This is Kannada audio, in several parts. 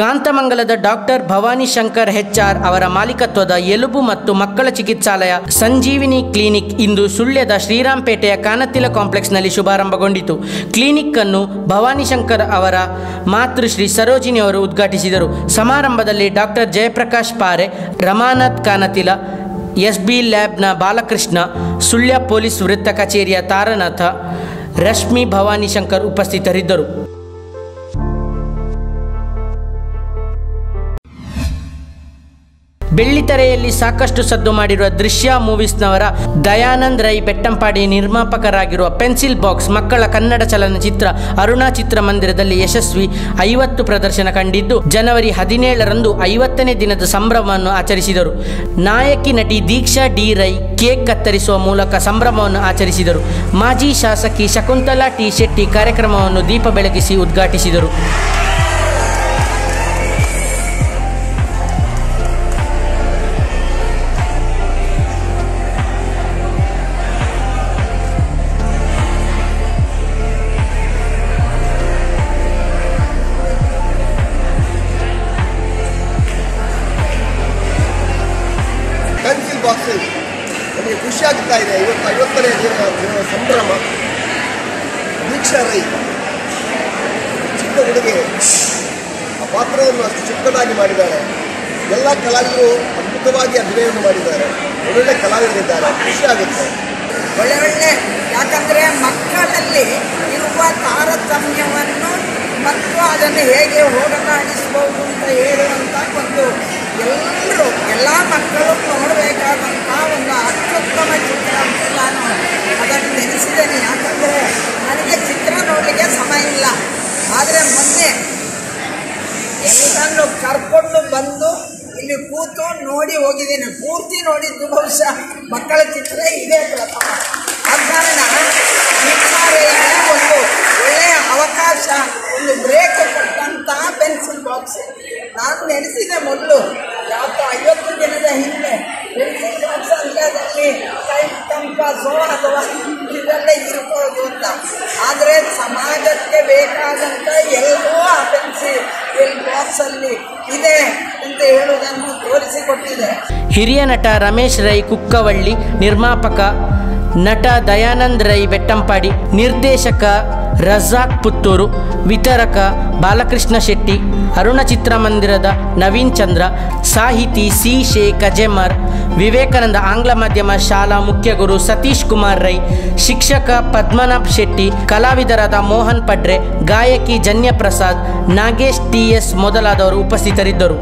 ಕಾಂತಮಂಗಲದ ಡಾಕ್ಟರ್ ಭವಾನಿ ಶಂಕರ್ ಹೆಚ್ಆರ್ ಅವರ ಮಾಲೀಕತ್ವದ ಎಲುಬು ಮತ್ತು ಮಕ್ಕಳ ಚಿಕಿತ್ಸಾಲಯ ಸಂಜೀವಿನಿ ಕ್ಲಿನಿಕ್ ಇಂದು ಸುಳ್ಯದ ಶ್ರೀರಾಂಪೇಟೆಯ ಕಾನತಿಲ ಕಾಂಪ್ಲೆಕ್ಸ್ನಲ್ಲಿ ಶುಭಾರಂಭಗೊಂಡಿತು ಕ್ಲಿನಿಕ್ ಅನ್ನು ಭವಾನಿ ಶಂಕರ್ ಅವರ ಮಾತೃಶ್ರೀ ಸರೋಜಿನಿ ಅವರು ಉದ್ಘಾಟಿಸಿದರು ಸಮಾರಂಭದಲ್ಲಿ doctor Jayaprakash Pare Ramanath Kanathila S B ಲ್ಯಾಬ್ನ ಬಾಲಕೃಷ್ಣ ಸುಳ್ಯ ಪೊಲೀಸ್ ವೃತ್ತ ಕಚೇರಿಯ ತಾರನಾಥ ರಶ್ಮಿ ಭವಾನಿ ಶಂಕರ್ ಉಪಸ್ಥಿತರಿದ್ದರು ಬೆಳ್ಳಿತೆರೆಯಲ್ಲಿ ಸಾಕಷ್ಟು ಸದ್ದು ಮಾಡಿರುವ ದೃಶ್ಯ ಮೂವೀಸ್ನವರ ದಯಾನಂದ್ ರೈ ಬೆಟ್ಟಂಪಾಡಿ ನಿರ್ಮಾಪಕರಾಗಿರುವ ಪೆನ್ಸಿಲ್ ಬಾಕ್ಸ್ ಮಕ್ಕಳ ಕನ್ನಡ ಚಲನಚಿತ್ರ ಅರುಣಾ ಚಿತ್ರಮಂದಿರದಲ್ಲಿ ಯಶಸ್ವಿ ಐವತ್ತು ಪ್ರದರ್ಶನ ಕಂಡಿದ್ದು ಜನವರಿ ಹದಿನೇಳರಂದು ಐವತ್ತನೇ ದಿನದ ಸಂಭ್ರಮವನ್ನು ಆಚರಿಸಿದರು ನಾಯಕಿ ನಟಿ ದೀಕ್ಷಾ ಡಿ ರೈ ಕೇಕ್ ಕತ್ತರಿಸುವ ಮೂಲಕ ಸಂಭ್ರಮವನ್ನು ಆಚರಿಸಿದರು ಮಾಜಿ ಶಾಸಕಿ ಶಕುಂತಲಾ ಟಿ ಶೆಟ್ಟಿ ಕಾರ್ಯಕ್ರಮವನ್ನು ದೀಪ ಬೆಳಗಿಸಿ ಉದ್ಘಾಟಿಸಿದರು ಪೆನ್ಸಿಲ್ ಬಾಕ್ಸ್ ನಮಗೆ ಖುಷಿ ಆಗ್ತಾ ಇದೆ ಇವತ್ತು ಐವತ್ತನೇ ದಿನ ದಿನದ ಸಂಭ್ರಮ ದೀಕ್ಷಾ ರೈ ಚಿಕ್ಕ ಹುಡುಗಿ ಆ ಪಾತ್ರವನ್ನು ಅಷ್ಟು ಚಿಕ್ಕದಾಗಿ ಮಾಡಿದ್ದಾರೆ ಎಲ್ಲ ಕಲಾವಿದರು ಅದ್ಭುತವಾಗಿ ಅಭಿನಯವನ್ನು ಮಾಡಿದ್ದಾರೆ ಒಳ್ಳೊಳ್ಳೆ ಕಲಾವಿದರಿದ್ದಾರೆ ಖುಷಿ ಆಗುತ್ತೆ ಒಳ್ಳೆ ಒಳ್ಳೆ ಯಾಕಂದರೆ ಮಕ್ಕಳಲ್ಲಿ ಇರುವ ತಾರತಮ್ಯವನ್ನು ಮತ್ತು ಅದನ್ನು ಹೇಗೆ ಹೋಗಲಾಡಿಸಬಹುದು ಅಂತ ಹೇಳುವಂಥ ಒಂದು ಎಲ್ಲರೂ ಎಲ್ಲ ಮಕ್ಕಳು ನೋಡಬೇಕಾದಂಥ ಒಂದು ಅತ್ಯುತ್ತಮ ಚಿತ್ರ ಅಂತ ನಾನು ಅದನ್ನು ನೆನೆಸಿದ್ದೇನೆ ಯಾಕಂದರೆ ನನಗೆ ಚಿತ್ರ ನೋಡಲಿಕ್ಕೆ ಸಮಯ ಇಲ್ಲ ಆದರೆ ಮೊನ್ನೆ ಎಲ್ಲರನ್ನು ಕರ್ಕೊಂಡು ಬಂದು ಇಲ್ಲಿ ಕೂತು ನೋಡಿ ಹೋಗಿದ್ದೇನೆ ಪೂರ್ತಿ ನೋಡಿದ್ದು ಬಹುಶಃ ಮಕ್ಕಳ ಚಿತ್ರ ಇದೇ ಪ್ರಥಮ ಆ ಕಾರಣ ನಿಮ್ಮಾರೆಯಲ್ಲಿ ಒಂದು ಒಳ್ಳೆಯ ಅವಕಾಶ ಒಂದು ಬ್ರೇಕ್ ಕೊಟ್ಟಂತಹ ಪೆನ್ಸಿಲ್ ಬಾಕ್ಸ್ ನಾನು ನೆನೆಸಿದೆ ಮೊದಲು ಯಾವತ್ತೋ ಐವತ್ತು ದಿನದ ಹಿಂದೆ ಪೆನ್ಸಿಲ್ ಬಾಕ್ಸ್ ಅಂಗದಲ್ಲಿ ಕೈ ಕಂಪಾಸು ಅಥವಾ ಇದೆಲ್ಲ ಇರ್ಬೋದು ಅಂತ ಆದರೆ ಸಮಾಜಕ್ಕೆ ಬೇಕಾದಂಥ ಎಲ್ಲವೂ ಆ ಪೆನ್ಸಿಲ್ ಬಾಕ್ಸಲ್ಲಿ ಇದೆ ಅಂತ ಹೇಳುವುದನ್ನು ತೋರಿಸಿಕೊಟ್ಟಿದೆ ಹಿರಿಯ ನಟ ರಮೇಶ್ ರೈ ಕುಕ್ಕವಳ್ಳಿ ನಿರ್ಮಾಪಕ ನಟ ದಯಾನಂದ್ ರೈ ಬೆಟ್ಟಂಪಾಡಿ ನಿರ್ದೇಶಕ ರಜಾಕ್ ಪುತ್ತೂರು ವಿತರಕ ಬಾಲಕೃಷ್ಣ ಶೆಟ್ಟಿ ಅರುಣ ಚಿತ್ರಮಂದಿರದ ನವೀನ್ ಚಂದ್ರ ಸಾಹಿತಿ ಸಿ ಶೇಖ್ ಅಜೆಮರ್ ವಿವೇಕಾನಂದ ಆಂಗ್ಲ ಮಾಧ್ಯಮ ಶಾಲಾ ಮುಖ್ಯ ಗುರು ಸತೀಶ್ ಕುಮಾರ್ ರೈ ಶಿಕ್ಷಕ ಪದ್ಮನಾಭ್ ಶೆಟ್ಟಿ ಕಲಾವಿದರಾದ ಮೋಹನ್ ಪಡ್ರೆ ಗಾಯಕಿ ಜನ್ಯ ಪ್ರಸಾದ್ ನಾಗೇಶ್ ಟಿ ಎಸ್ ಮೊದಲಾದವರು ಉಪಸ್ಥಿತರಿದ್ದರು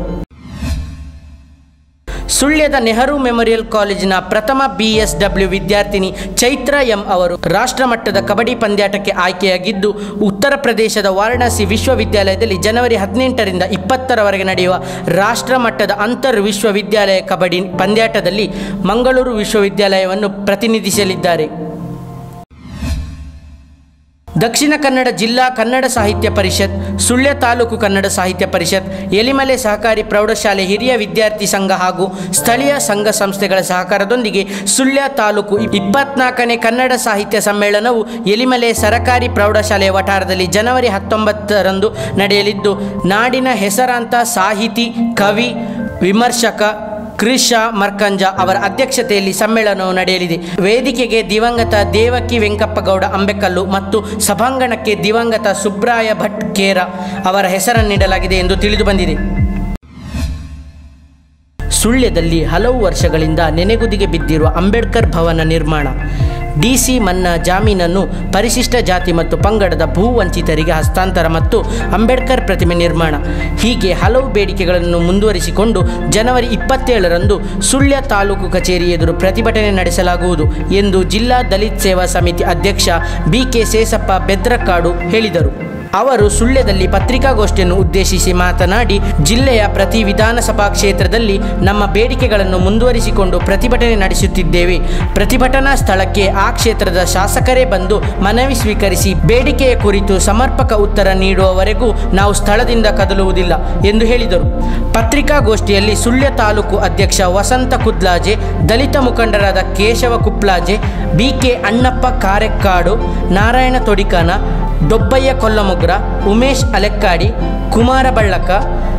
ಸುಳ್ಯದ ನೆಹರು ಮೆಮೊರಿಯಲ್ ಕಾಲೇಜಿನ ಪ್ರಥಮ ಬಿಎಸ್ಡಬ್ಲ್ಯೂ ವಿದ್ಯಾರ್ಥಿನಿ ಚೈತ್ರ ಎಂ ಅವರು ರಾಷ್ಟ್ರಮಟ್ಟದ ಕಬಡ್ಡಿ ಪಂದ್ಯಾಟಕ್ಕೆ ಆಯ್ಕೆಯಾಗಿದ್ದು ಉತ್ತರ ಪ್ರದೇಶದ ವಾರಣಾಸಿ ವಿಶ್ವವಿದ್ಯಾಲಯದಲ್ಲಿ ಜನವರಿ ಹದಿನೆಂಟರಿಂದ ಇಪ್ಪತ್ತರವರೆಗೆ ನಡೆಯುವ ರಾಷ್ಟ್ರಮಟ್ಟದ ಅಂತರ್ ವಿಶ್ವವಿದ್ಯಾಲಯ ಕಬಡ್ಡಿ ಪಂದ್ಯಾಟದಲ್ಲಿ ಮಂಗಳೂರು ವಿಶ್ವವಿದ್ಯಾಲಯವನ್ನು ಪ್ರತಿನಿಧಿಸಲಿದ್ದಾರೆ ದಕ್ಷಿಣ ಕನ್ನಡ ಜಿಲ್ಲಾ ಕನ್ನಡ ಸಾಹಿತ್ಯ ಪರಿಷತ್ ಸುಳ್ಯ ತಾಲೂಕು ಕನ್ನಡ ಸಾಹಿತ್ಯ ಪರಿಷತ್ ಎಲಿಮಲೆ ಸಹಕಾರಿ ಪ್ರೌಢಶಾಲೆ ಹಿರಿಯ ವಿದ್ಯಾರ್ಥಿ ಸಂಘ ಹಾಗೂ ಸ್ಥಳೀಯ ಸಂಘ ಸಂಸ್ಥೆಗಳ ಸಹಕಾರದೊಂದಿಗೆ ಸುಳ್ಯ ತಾಲೂಕು ಇಪ್ಪತ್ನಾಲ್ಕನೇ ಕನ್ನಡ ಸಾಹಿತ್ಯ ಸಮ್ಮೇಳನವು ಎಲಿಮಲೆ ಸರಕಾರಿ ಪ್ರೌಢಶಾಲೆಯ ವಠಾರದಲ್ಲಿ ಜನವರಿ ಹತ್ತೊಂಬತ್ತರಂದು ನಡೆಯಲಿದ್ದು ನಾಡಿನ ಹೆಸರಾಂತ ಸಾಹಿತಿ ಕವಿ ವಿಮರ್ಶಕ ಕೃಷ ಮರ್ಕಂಜ ಅವರ ಅಧ್ಯಕ್ಷತೆಯಲ್ಲಿ ಸಮ್ಮೇಳನವು ನಡೆಯಲಿದೆ ವೇದಿಕೆಗೆ ದಿವಂಗತ ದೇವಕಿ ವೆಂಕಪ್ಪಗೌಡ ಅಂಬೆಕಲ್ಲು ಮತ್ತು ಸಭಾಂಗಣಕ್ಕೆ ದಿವಂಗತ ಸುಬ್ರಾಯ ಭಟ್ ಕೇರ ಅವರ ಹೆಸರನ್ನು ನೀಡಲಾಗಿದೆ ಎಂದು ತಿಳಿದು ಬಂದಿದೆ ಸುಳ್ಯದಲ್ಲಿ ಹಲವು ವರ್ಷಗಳಿಂದ ನೆನೆಗುದಿಗೆ ಬಿದ್ದಿರುವ ಅಂಬೇಡ್ಕರ್ ಭವನ ನಿರ್ಮಾಣ ಡಿಸಿ ಮನ್ನಾ ಜಾಮೀನನ್ನು ಪರಿಶಿಷ್ಟ ಜಾತಿ ಮತ್ತು ಪಂಗಡದ ಭೂ ವಂಚಿತರಿಗೆ ಹಸ್ತಾಂತರ ಮತ್ತು ಅಂಬೇಡ್ಕರ್ ಪ್ರತಿಮೆ ನಿರ್ಮಾಣ ಹೀಗೆ ಹಲವು ಬೇಡಿಕೆಗಳನ್ನು ಮುಂದುವರಿಸಿಕೊಂಡು ಜನವರಿ ಇಪ್ಪತ್ತೇಳರಂದು ಸುಳ್ಯ ತಾಲೂಕು ಕಚೇರಿ ಎದುರು ಪ್ರತಿಭಟನೆ ನಡೆಸಲಾಗುವುದು ಎಂದು ಜಿಲ್ಲಾ ದಲಿತ್ ಸೇವಾ ಸಮಿತಿ ಅಧ್ಯಕ್ಷ ಬಿ ಕೆ ಸೇಸಪ್ಪ ಬೆದ್ರಕಾಡು ಹೇಳಿದರು ಅವರು ಸುಳ್ಯದಲ್ಲಿ ಪತ್ರಿಕಾಗೋಷ್ಠಿಯನ್ನು ಉದ್ದೇಶಿಸಿ ಮಾತನಾಡಿ ಜಿಲ್ಲೆಯ ಪ್ರತಿ ವಿಧಾನಸಭಾ ಕ್ಷೇತ್ರದಲ್ಲಿ ನಮ್ಮ ಬೇಡಿಕೆಗಳನ್ನು ಮುಂದುವರಿಸಿಕೊಂಡು ಪ್ರತಿಭಟನೆ ನಡೆಸುತ್ತಿದ್ದೇವೆ ಪ್ರತಿಭಟನಾ ಸ್ಥಳಕ್ಕೆ ಆ ಕ್ಷೇತ್ರದ ಶಾಸಕರೇ ಬಂದು ಮನವಿ ಸ್ವೀಕರಿಸಿ ಬೇಡಿಕೆಯ ಕುರಿತು ಸಮರ್ಪಕ ಉತ್ತರ ನೀಡುವವರೆಗೂ ನಾವು ಸ್ಥಳದಿಂದ ಕದಲುವುದಿಲ್ಲ ಎಂದು ಹೇಳಿದರು ಪತ್ರಿಕಾಗೋಷ್ಠಿಯಲ್ಲಿ ಸುಳ್ಯ ತಾಲೂಕು ಅಧ್ಯಕ್ಷ ವಸಂತ ಕುದ್ಲಾಜೆ ದಲಿತ ಮುಖಂಡರಾದ ಕೇಶವ ಕುಪ್ಲಾಜೆ ಬಿ ಕೆ ಅಣ್ಣಪ್ಪ ಕಾರೆಕ್ಕಾಡು ನಾರಾಯಣ ತೊಡಿಕನ ಡೊಬ್ಬಯ್ಯ ಕೊಲ್ಲಮುಗ್ರ ಉಮೇಶ್ ಅಲೆಕ್ಕಾಡಿ ಕುಮಾರ ಬಳ್ಳಕ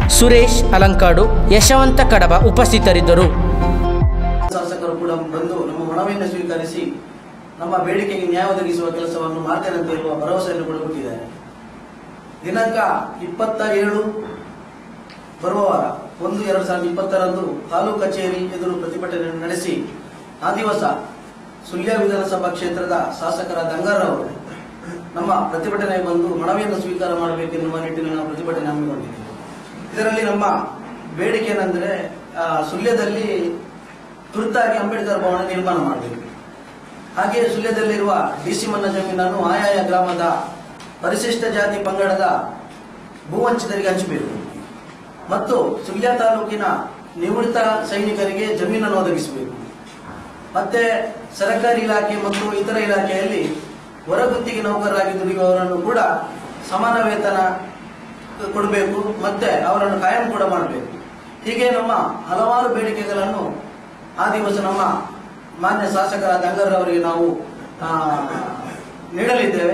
ಸುರೇಶ್ ಅಲಂಕಾಡು ಯಶವಂತ ಕಡಬ ಉಪಸ್ಥಿತರಿದ್ದರು ಶಾಸಕರು ಕೂಡ ಬಂದು ನಮ್ಮ ಮನವಿಯನ್ನು ಸ್ವೀಕರಿಸಿ ನಮ್ಮ ಬೇಡಿಕೆಗೆ ನ್ಯಾಯ ಒದಗಿಸುವ ಕೆಲಸವನ್ನು ಮಾಡ್ತೇನೆ ಅಂತ ಹೇಳುವ ಭರವಸೆಯನ್ನು ಕೂಡ ಕೊಟ್ಟಿದ್ದಾರೆ ದಿನಾಂಕ ಇಪ್ಪತ್ತ ಏಳು ಬರುವ ವಾರ ಒಂದು ಎರಡು ಸಾವಿರದ ಇಪ್ಪತ್ತರಂದು ತಾಲೂಕು ಕಚೇರಿ ಎದುರು ಪ್ರತಿಭಟನೆಯನ್ನು ನಡೆಸಿ ಆ ದಿವಸ ಸುಳ್ಯ ವಿಧಾನಸಭಾ ಕ್ಷೇತ್ರದ ಶಾಸಕರಾದ ಅಂಗಾರವರು ನಮ್ಮ ಪ್ರತಿಭಟನೆಗೆ ಬಂದು ಮನವಿಯನ್ನು ಸ್ವೀಕಾರ ಮಾಡಬೇಕೆನ್ನುವ ನಿಟ್ಟಿನಲ್ಲಿ ನಾವು ಪ್ರತಿಭಟನೆ ಹಮ್ಮಿಕೊಂಡಿದ್ದೇವೆ ಇದರಲ್ಲಿ ನಮ್ಮ ಬೇಡಿಕೆ ಏನೆಂದರೆ ಆ, ಸುಳ್ಯದಲ್ಲಿ ತುರ್ತಾಗಿ ಅಂಬೇಡ್ಕರ್ ಭವನ ನಿರ್ಮಾಣ ಮಾಡಬೇಕು ಹಾಗೆ ಸುಳ್ಯದಲ್ಲಿರುವ ಡಿಸಿ ಮನ್ನ ಜಮೀನನ್ನು ಆಯಾಯ ಗ್ರಾಮದ ಪರಿಶಿಷ್ಟ ಜಾತಿ ಪಂಗಡದ ಭೂವಂಚಿತರಿಗೆ ಹಂಚಬೇಕು ಮತ್ತು ಸುಳ್ಯ ತಾಲೂಕಿನ ನಿವೃತ್ತ ಸೈನಿಕರಿಗೆ ಜಮೀನನ್ನು ಒದಗಿಸಬೇಕು ಮತ್ತೆ ಸರ್ಕಾರಿ ಇಲಾಖೆ ಮತ್ತು ಇತರ ಇಲಾಖೆಯಲ್ಲಿ ಹೊರಗುತ್ತಿಗೆ ನೌಕರರಾಗಿ ದುಡಿಯುವವರನ್ನು ಕೂಡ ಸಮಾನ ವೇತನ ಕೊಡಬೇಕು ಮತ್ತೆ ಅವರನ್ನು ಕಾಯಂ ಕೂಡ ಮಾಡಬೇಕು ಹೀಗೆ ನಮ್ಮ ಹಲವಾರು ಬೇಡಿಕೆಗಳನ್ನು ಆ ದಿವಸ ನಮ್ಮ ಮಾನ್ಯ ಶಾಸಕರಾದ ಅಂಗರ್ ಅವರಿಗೆ ನಾವು ಆ, ನೀಡಲಿದ್ದೇವೆ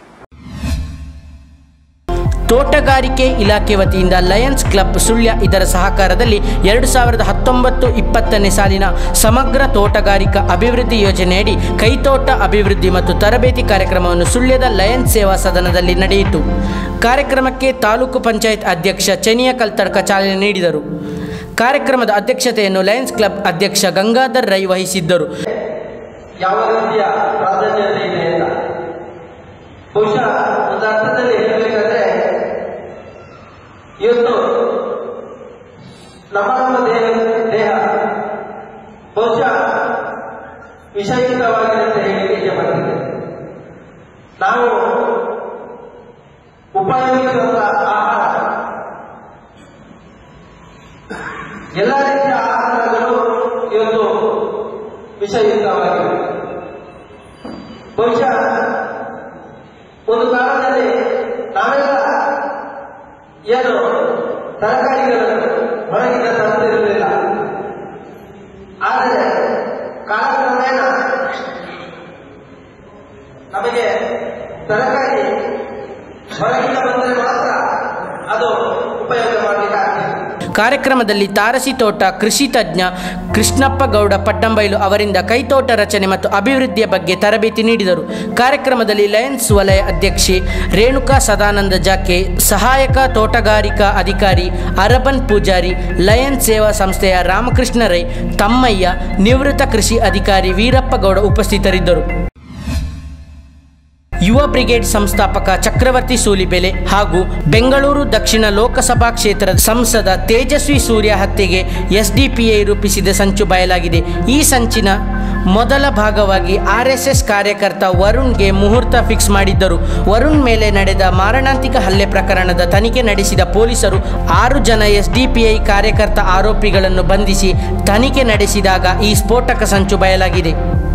ತೋಟಗಾರಿಕೆ ಇಲಾಖೆ ವತಿಯಿಂದ ಲಯನ್ಸ್ ಕ್ಲಬ್ ಸುಳ್ಯ ಇದರ ಸಹಕಾರದಲ್ಲಿ ಎರಡು ಸಾವಿರದ ಹತ್ತೊಂಬತ್ತು ಇಪ್ಪತ್ತನೇ ಸಾಲಿನ ಸಮಗ್ರ ತೋಟಗಾರಿಕಾ ಅಭಿವೃದ್ಧಿ ಯೋಜನೆಯಡಿ ಕೈತೋಟ ಅಭಿವೃದ್ಧಿ ಮತ್ತು ತರಬೇತಿ ಕಾರ್ಯಕ್ರಮವನ್ನು ಸುಳ್ಯದ ಲಯನ್ಸ್ ಸೇವಾ ಸದನದಲ್ಲಿ ನಡೆಯಿತು ಕಾರ್ಯಕ್ರಮಕ್ಕೆ ತಾಲೂಕು ಪಂಚಾಯತ್ ಅಧ್ಯಕ್ಷ ಚನಿಯ ಕಲ್ತಡ್ಕ ಚಾಲನೆ ನೀಡಿದರು ಕಾರ್ಯಕ್ರಮದ ಅಧ್ಯಕ್ಷತೆಯನ್ನು ಲಯನ್ಸ್ ಕ್ಲಬ್ ಅಧ್ಯಕ್ಷ ಗಂಗಾಧರ್ ರೈ ವಹಿಸಿದ್ದರು ಯಾವ ರೀತಿಯ ಪ್ರಾಧಾನ್ಯತೆ ಇದೆ ಅಂತ ಬಹುಶಃ ಒಂದು ಅರ್ಥದಲ್ಲಿ ಹೇಳಬೇಕಾದ್ರೆ ಇವತ್ತು ನಮ್ಮ ನಮ್ಮ ದೇಹ ದೇಹ ಬಹುಶಃ ವಿಷಯುಕ್ತವಾಗಿದೆ ಅಂತ ಹೇಳಿಕ್ಕೆ ಇಷ್ಟಪಡ್ತೇನೆ ನಾವು ಉಪಯೋಗಿಸುವಂತಹ ಆಹಾರ ಎಲ್ಲ ರೀತಿಯ ಆಹಾರಗಳು ಇವತ್ತು ವಿಷಯುಕ್ತವಾಗಿವೆ ಬಹುಶಃ ಒಂದು ಕಾಲದಲ್ಲಿ ನಾವೆಲ್ಲ ಏನು ತರಕಾರಿಗಳನ್ನು ಹೊರಗಿನ ತರುತ್ತಿರಲಿಲ್ಲ ಆದರೆ ಕಾಲಕ್ರಮೇಣ ನಮಗೆ ತರಕಾರಿ ಹೊರಗಿನ ಬಂದರೆ ಮಾತ್ರ ಅದು ಉಪಯೋಗ ಮಾಡಲಿಕ್ಕೆ ಆಗ್ತದೆ ಕಾರ್ಯಕ್ರಮದಲ್ಲಿ ತಾರಸಿ ತೋಟ ಕೃಷಿ ತಜ್ಞ ಕೃಷ್ಣಪ್ಪ ಗೌಡ ಪಟ್ಟಂಬೈಲು ಅವರಿಂದ ಕೈತೋಟ ರಚನೆ ಮತ್ತು ಅಭಿವೃದ್ಧಿಯ ಬಗ್ಗೆ ತರಬೇತಿ ನೀಡಿದರು ಕಾರ್ಯಕ್ರಮದಲ್ಲಿ ಲಯನ್ಸ್ ವಲಯ ಅಧ್ಯಕ್ಷೆ ರೇಣುಕಾ ಸದಾನಂದ ಜಾಕೆ ಸಹಾಯಕ ತೋಟಗಾರಿಕಾ ಅಧಿಕಾರಿ ಅರಬನ್ ಪೂಜಾರಿ ಲಯನ್ಸ್ ಸೇವಾ ಸಂಸ್ಥೆಯ ರಾಮಕೃಷ್ಣ ರೈ ತಮ್ಮಯ್ಯ ನಿವೃತ್ತ ಕೃಷಿ ಅಧಿಕಾರಿ ವೀರಪ್ಪ ಗೌಡ ಉಪಸ್ಥಿತರಿದ್ದರು ಯುವ ಬ್ರಿಗೇಡ್ ಸಂಸ್ಥಾಪಕ ಚಕ್ರವರ್ತಿ ಸೂಲಿಬೆಲೆ ಹಾಗೂ ಬೆಂಗಳೂರು ದಕ್ಷಿಣ ಲೋಕಸಭಾ ಕ್ಷೇತ್ರದ ಸಂಸದ ತೇಜಸ್ವಿ ಸೂರ್ಯ ಹತ್ಯೆಗೆ ಎಸ್ಡಿಪಿಐ ರೂಪಿಸಿದ ಸಂಚು ಬಯಲಾಗಿದೆ ಈ ಸಂಚಿನ ಮೊದಲ ಭಾಗವಾಗಿ ಆರ್ಎಸ್ಎಸ್ ಕಾರ್ಯಕರ್ತ ವರುಣ್ಗೆ ಮುಹೂರ್ತ ಫಿಕ್ಸ್ ಮಾಡಿದ್ದರು ವರುಣ್ ಮೇಲೆ ನಡೆದ ಮಾರಣಾಂತಿಕ ಹಲ್ಲೆ ಪ್ರಕರಣದ ತನಿಖೆ ನಡೆಸಿದ ಪೊಲೀಸರು ಆರು ಜನ ಎಸ್ಡಿಪಿಐ ಕಾರ್ಯಕರ್ತ ಆರೋಪಿಗಳನ್ನು ಬಂಧಿಸಿ ತನಿಖೆ ನಡೆಸಿದಾಗ ಈ ಸ್ಫೋಟಕ ಸಂಚು ಬಯಲಾಗಿದೆ